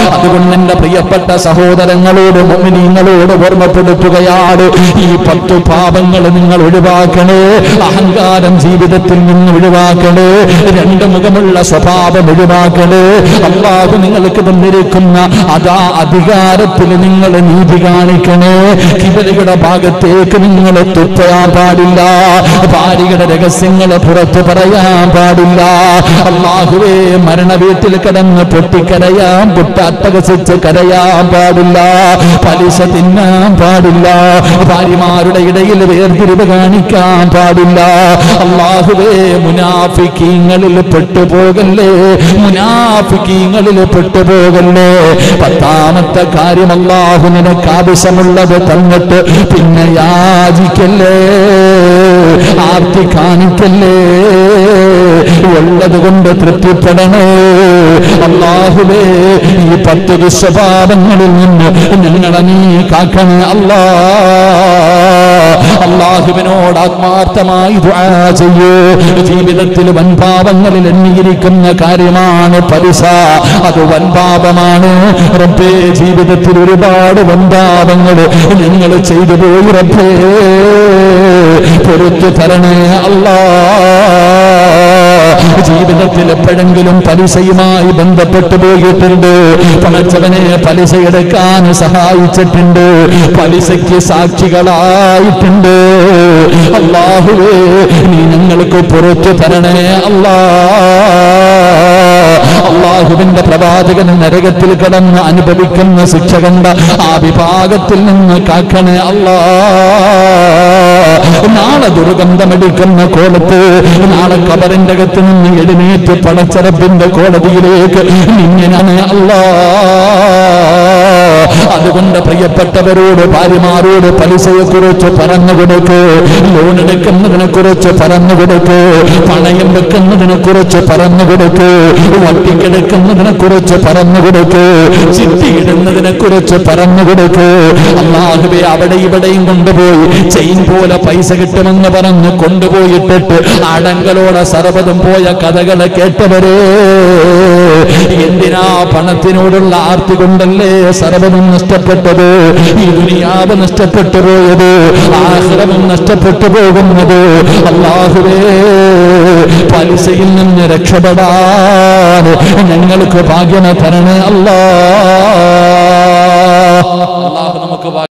അതുകൊണ്ട് എന്റെ പ്രിയപ്പെട്ട സഹോദരങ്ങളോട് മുഅ്മിനീങ്ങളോട് ഓർമ്മപ്പെടുത്തുകയാണ് ഈ പത്തു പാപങ്ങൾ നിങ്ങൾ ഒഴിവാക്കണേ അഹങ്കാരം ജീവിതത്തിൽ നിന്ന് ഒഴിവാക്കണേ രണ്ട് മുഖമുള്ള സ്വഭാവം ഒഴിവാക്കണേ അള്ളാഹു നിങ്ങൾക്ക് തന്നിരിക്കുന്ന അതാ അധികാരത്തിൽ നിങ്ങൾ നീതി കാണിക്കണേ കിബലിയുടെ ഭാഗത്തേക്ക് നിങ്ങൾ തുപ്പയാൻ പാടില്ല ഭാര്യയുടെ രഹസ്യങ്ങൾ പുറത്തു പറയാൻ പാടില്ല അള്ളാഹുവേ മരണ വീട്ടിൽ കിടന്ന് പൊട്ടിക്കരയാൻ പൊട്ടട്ടകസിച്ച് കരയാൻ പാടില്ല പലിശ തിന്നാൻ പാടില്ല ഭാര്യമാരുടെ ഇടയിൽ വേർതിരിവ് കാണിക്കാൻ പാടില്ല അള്ളാഹുവേ മുനാഫിക്കീങ്ങളിൽ പെട്ടുപോകല്ലേ മുനാഫിക്കീങ്ങളിൽ പെട്ടുപോകല്ലേ പത്താമത്തെ കാര്യം അള്ളാഹു നിനക്ക് ആവശ്യമുള്ളത് തന്നിട്ട് പിന്നെ യാചിക്കല്ലേ ആർത്തി കാണിക്കല്ലേ ഉള്ളത് കൊണ്ട് തൃപ്തിപ്പെടണേ അള്ളാഹുവേ ഈ പത്ത് ദുസ്വഭാവങ്ങളിൽ നിന്ന് ഞങ്ങളെ നീ കാക്കണേ അല്ലാ അള്ളാഹുവിനോട് ആത്മാർത്ഥമായി ദുആ ചെയ്യൂ ജീവിതത്തിൽ വൻപാപങ്ങളിൽ എണ്ണിയിരിക്കുന്ന കാര്യമാണ് പലിശ അത് വൻപാപമാണ് റബ്ബേ ജീവിതത്തിൽ ഒരുപാട് വൻപാപങ്ങൾ ഞങ്ങൾ ചെയ്തു പോയി റബ്ബേ പൊറത്തു തരണേ അല്ലാ ജീവിതത്തിൽ എപ്പോഴെങ്കിലും പലിശയുമായി ബന്ധപ്പെട്ടു പോയിട്ടുണ്ട് പണച്ചവനെ പലിശ എടുക്കാൻ സഹായിച്ചിട്ടുണ്ട് പലിശയ്ക്ക് സാക്ഷികളായിട്ടുണ്ട് അള്ളാഹുവേ നീ ഞങ്ങൾക്ക് പുറത്തു തരണേ അല്ലാ അള്ളാഹുവിന്റെ പ്രവാചകൻ നരകത്തിൽ കിടന്ന് അനുഭവിക്കുന്ന ശിക്ഷ കണ്ട ആ വിഭാഗത്തിൽ നിന്ന് കാക്കണേ അല്ലാ നാളെ ദുർഗന്ധമടിക്കുന്ന കോലത്ത് നാളെ കബറിന്റെ അകത്ത് നിന്ന് എഴുന്നേറ്റ് പടച്ചറപ്പിന്റെ കോടതിയിലേക്ക് നിങ്ങനെ അല്ലാ അതുകൊണ്ട് പ്രിയപ്പെട്ടവരോട് ഭാര്യമാരോട് പലിശയെ കുറിച്ച് പറഞ്ഞു കൊടുക്ക് ലോൺ എടുക്കുന്നതിനെ കുറിച്ച് പറഞ്ഞു കൊടുക്ക് പണയം വെക്കുന്നതിനെ കുറിച്ച് പറഞ്ഞു കൊടുക്ക് വട്ടിക്കെടുക്കുന്നതിനെ കുറിച്ച് പറഞ്ഞു കൊടുക്ക് ചിട്ടിയിടുന്നതിനെ കുറിച്ച് പറഞ്ഞു കൊടുക്ക് അള്ളാഹുബെ അവിടെ ഇവിടെയും കൊണ്ടുപോയി ചെയിൻ പോലെ പൈസ കിട്ടുമെന്ന് പറഞ്ഞ് കൊണ്ടുപോയിട്ടിട്ട് അടങ്കലോടെ സർവ്വതും പോയ കഥകളെ കേട്ടവരെ എന്തിനാ പണത്തിനോടുള്ള ആർത്തി കൊണ്ടല്ലേ സർവ്വതും നഷ്ടപ്പെട്ടത് ഈ ദുനിയാവ് നഷ്ടപ്പെട്ടു പോയത് ആശ്രമം നഷ്ടപ്പെട്ടു പോകുന്നത് അള്ളാഹുവേ പലിശയിൽ നിന്ന് രക്ഷപ്പെടാൻ ഞങ്ങൾക്ക് ഭാഗ്യമ തരണേ അല്ലാ അള്ളാഹു നമുക്ക് ഭാഗ്യം